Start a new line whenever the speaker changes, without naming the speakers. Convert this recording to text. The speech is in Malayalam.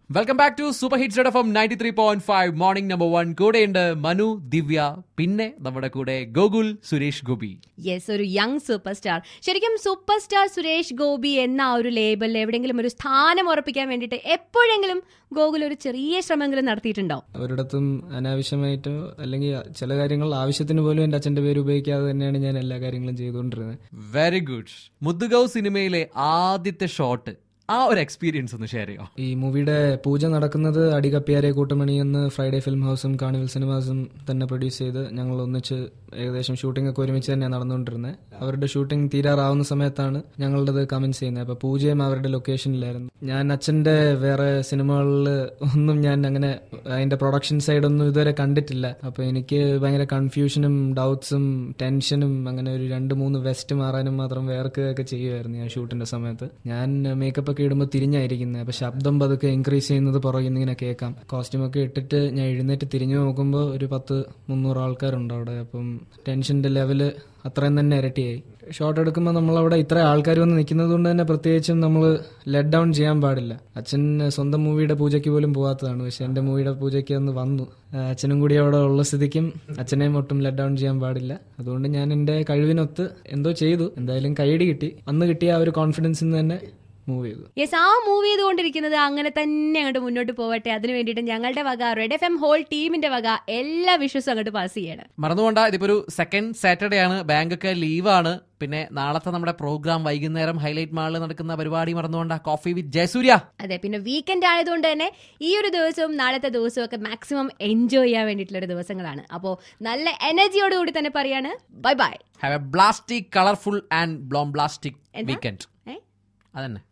Welcome back to super hits F M ninety three point five morning number one കൂടെയുണ്ട് മനു ദിവ്യ പിന്നെ നമ്മുടെ കൂടെ ഗോകുൽ സുരേഷ് ഗോപി
യെസ് ഒരു യങ് സൂപ്പർ സ്റ്റാർ ശരിക്കും സൂപ്പർ സ്റ്റാർ സുരേഷ് ഗോപി എന്ന ആ ഒരു ലേബലിൽ എവിടെയെങ്കിലും ഒരു സ്ഥാനം ഉറപ്പിക്കാൻ വേണ്ടിയിട്ട് എപ്പോഴെങ്കിലും ഗോകുൽ ഒരു ചെറിയ ശ്രമമെങ്കിലും നടത്തിയിട്ടുണ്ടോ
ഒരിടത്തും അനാവശ്യമായിട്ടോ അല്ലെങ്കിൽ ചില കാര്യങ്ങൾ ആവശ്യത്തിന് പോലും എൻ്റെ അച്ഛൻ്റെ പേര് ഉപയോഗിക്കാതെ തന്നെയാണ് ഞാൻ എല്ലാ കാര്യങ്ങളും ചെയ്തുകൊണ്ടിരുന്നത്
വെരി ഗുഡ് മുദ്ദുഗൗ സിനിമയിലെ ആദ്യത്തെ ഷോട്ട് ആ ഒരു എക്സ്പീരിയൻസ് ഒന്ന് ഷെയർ ചെയ്യോ
ഈ മൂവിയുടെ പൂജ നടക്കുന്നത് അടികപ്പിയാരെ കൂട്ടമണി എന്ന് ഫ്രൈഡേ ഫിലിം ഹൗസും കാണിവൽ സിനിമാസും തന്നെ പ്രൊഡ്യൂസ് ചെയ്ത് ഞങ്ങൾ ഒന്നിച്ച് ഏകദേശം ഷൂട്ടിംഗ് ഒക്കെ ഒരുമിച്ച് തന്നെയാണ് നടന്നുകൊണ്ടിരുന്നത് അവരുടെ ഷൂട്ടിംഗ് തീരാറാവുന്ന സമയത്താണ് ഞങ്ങളുടേത് കമൻസ് ചെയ്യുന്നത് അപ്പോൾ പൂജയും അവരുടെ ലൊക്കേഷനിലായിരുന്നു ഞാൻ അച്ഛൻ്റെ വേറെ സിനിമകളിൽ ഒന്നും ഞാൻ അങ്ങനെ അതിൻ്റെ പ്രൊഡക്ഷൻ സൈഡൊന്നും ഇതുവരെ കണ്ടിട്ടില്ല അപ്പോൾ എനിക്ക് ഭയങ്കര കൺഫ്യൂഷനും ഡൗട്ട്സും ടെൻഷനും അങ്ങനെ ഒരു രണ്ട് മൂന്ന് വെസ്റ്റ് മാറാനും മാത്രം വേർക്കുകയൊക്കെ ചെയ്യുമായിരുന്നു ഞാൻ ഷൂട്ടിൻ്റെ സമയത്ത് ഞാൻ മേക്കപ്പ് ഒക്കെ ഇടുമ്പോൾ തിരിഞ്ഞായിരിക്കുന്നത് അപ്പോൾ ശബ്ദം പതുക്കെ ഇൻക്രീസ് ചെയ്യുന്നത് പുറകിൽ നിന്ന് ഇങ്ങനെ കേൾക്കാം കോസ്റ്റ്യൂം ഒക്കെ ഇട്ടിട്ട് ഞാൻ എഴുന്നേറ്റ് തിരിഞ്ഞു നോക്കുമ്പോൾ ഒരു പത്ത് മുന്നൂറ് ആൾക്കാരുണ്ട് അവിടെ അപ്പം ടെൻഷൻ്റെ ലെവല് അത്രയും തന്നെ ഇരട്ടിയായി ഷോട്ട് എടുക്കുമ്പോൾ നമ്മളവിടെ ഇത്ര ആൾക്കാർ വന്ന് നിൽക്കുന്നത് കൊണ്ട് തന്നെ പ്രത്യേകിച്ചും നമ്മൾ ലെറ്റ് ഡൗൺ ചെയ്യാൻ പാടില്ല അച്ഛൻ സ്വന്തം മൂവിയുടെ പൂജയ്ക്ക് പോലും പോകാത്തതാണ് പക്ഷെ എൻ്റെ മൂവിയുടെ പൂജയ്ക്ക് അന്ന് വന്നു ആ, അച്ഛനും കൂടി അവിടെ ഉള്ള സ്ഥിതിക്കും അച്ഛനെയും ഒട്ടും ലെറ്റ് ഡൗൺ ചെയ്യാൻ പാടില്ല അതുകൊണ്ട് ഞാൻ എൻ്റെ കഴിവിനൊത്ത് എന്തോ ചെയ്തു എന്തായാലും കൈയടി കിട്ടി അന്ന് കിട്ടിയ ആ ഒരു കോൺഫിഡൻസിൽ നിന്ന് തന്നെ മൂവ് ചെയ്തു
യെസ് ആ മൂവ് ചെയ്തുകൊണ്ടിരിക്കുന്നത് അങ്ങനെ തന്നെ അങ്ങോട്ട് മുന്നോട്ട് പോവട്ടെ അതിനു വേണ്ടിയിട്ട് ഞങ്ങളുടെ വക റെഡ് എഫ് എം ഹോൾ ടീമിന്റെ വക എല്ലാ വിഷസും അങ്ങോട്ട് പാസ് ചെയ്യണം
മറന്നുകൊണ്ട ഇതിപ്പോ ഒരു സെക്കൻഡ് സാറ്റർഡേ ആണ് ബാങ്ക് ഒക്കെ ലീവാണ് പിന്നെ നാളത്തെ നമ്മുടെ പ്രോഗ്രാം വൈകുന്നേരം ഹൈലൈറ്റ് മാളിൽ നടക്കുന്ന പരിപാടി മറന്നുകൊണ്ട കോഫി വിത്ത് ജയസൂര്യ
അതെ പിന്നെ വീക്കെൻഡ് ആയതുകൊണ്ട് തന്നെ ഈ ഒരു ദിവസവും നാളത്തെ ദിവസവും ഒക്കെ മാക്സിമം എൻജോയ് ചെയ്യാൻ വേണ്ടിയിട്ടുള്ള ഒരു ദിവസങ്ങളാണ് അപ്പോൾ നല്ല എനർജിയോടുകൂടി തന്നെ പറയാണ് ബൈ ബൈ
ഹാവ് എ ബ്ലാസ്റ്റിക് കളർഫുൾ ആൻഡ് ബ്ലോം ബ്ലാസ്റ്റിക്
എന്താ?
വീക്കെൻഡ്
ഏ
അതന്നെ